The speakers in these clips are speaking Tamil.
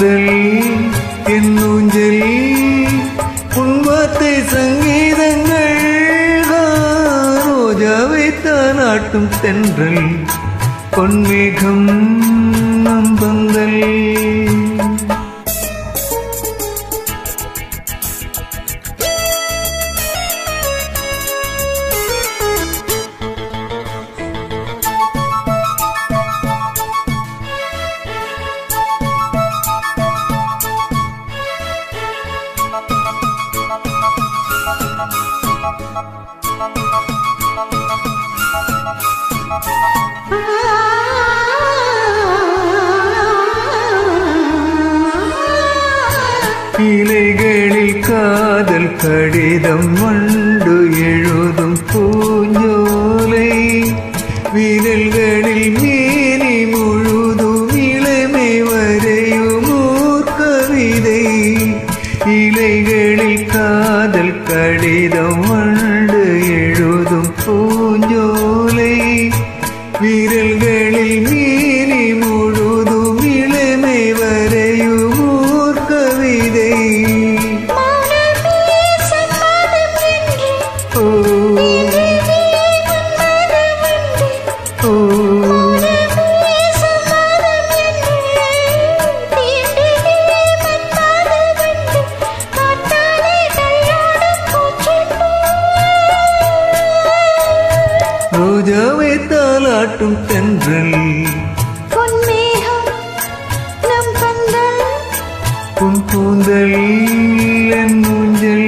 கூந்தல் என் ஊஞ்சல் உன் வார்த்தை சங்கீதங்கள் ரோஜாவை தானாட்டும் தென்றல் பொன்மேகம் நம் பந்தல் இலைகளில் காதல் கடிதம் வண்டு எழுதும் பூஞ்சோலை விரல்களில் மேனி முழுதும் இளமை வரையும் ஓர் கவிதை இலைகளில் காதல் கடிதம் வண்டு எழுதும் பூஞ்சோலை விரல்களில் மீறி முழுதும் இளமை வரையும் ஓர் கவிதை ஓ ஓ ரோஜாவை தாலாட்டும் தென்றல் உன் கூந்தல் என் ஊஞ்சல்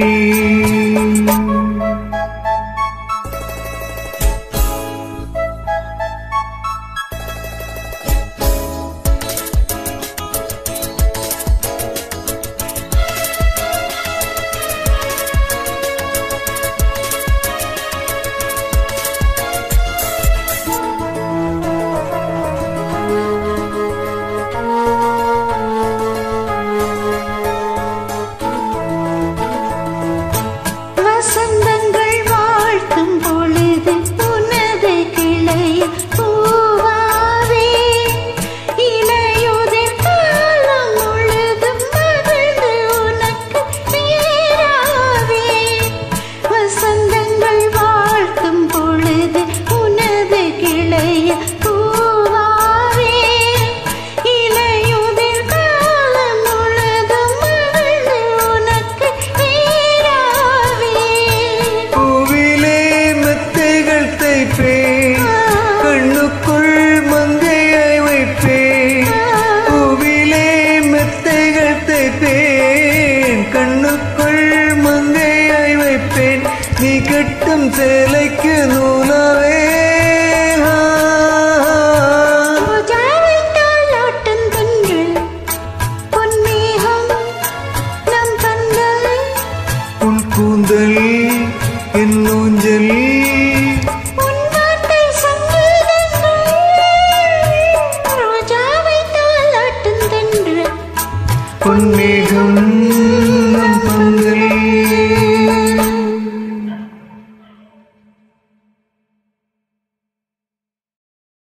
வசந்தங்கள் வாழ்த்தும் பொழுது உனது கிளை பூவாவே இளையுதிர் காலம் முழுதும் மகிழ்ந்து உனக்கு பேராவே வசந்தங்கள் வாழ்த்தும் பொழுது உனது கிளை பூவாவே இளையுதிர் காலம் முழுதும் மகிழ்ந்து உனக்கு பேராவே பூவிலே மெத்தைகள் தைப்பேன் கண்ணுக்குள் மங்கையை வைப்பேன் பூவிலே மெத்தைகள் தைப்பேன் கண்ணுக்குள் மங்கையை வைப்பேன் நீ கட்டும் சேலைக்கு நூலாவே ரோஜாவிட்டால் ஆட்டும் தென்றல் பொன்மேகம் நம் பந்தல் உன் கூந்தல் என் ஊஞ்சல் உன் வார்த்தை சங்கீதங்கள் ரோஜாவிட்டால் ஆட்டும் தென்றல் பொன்மே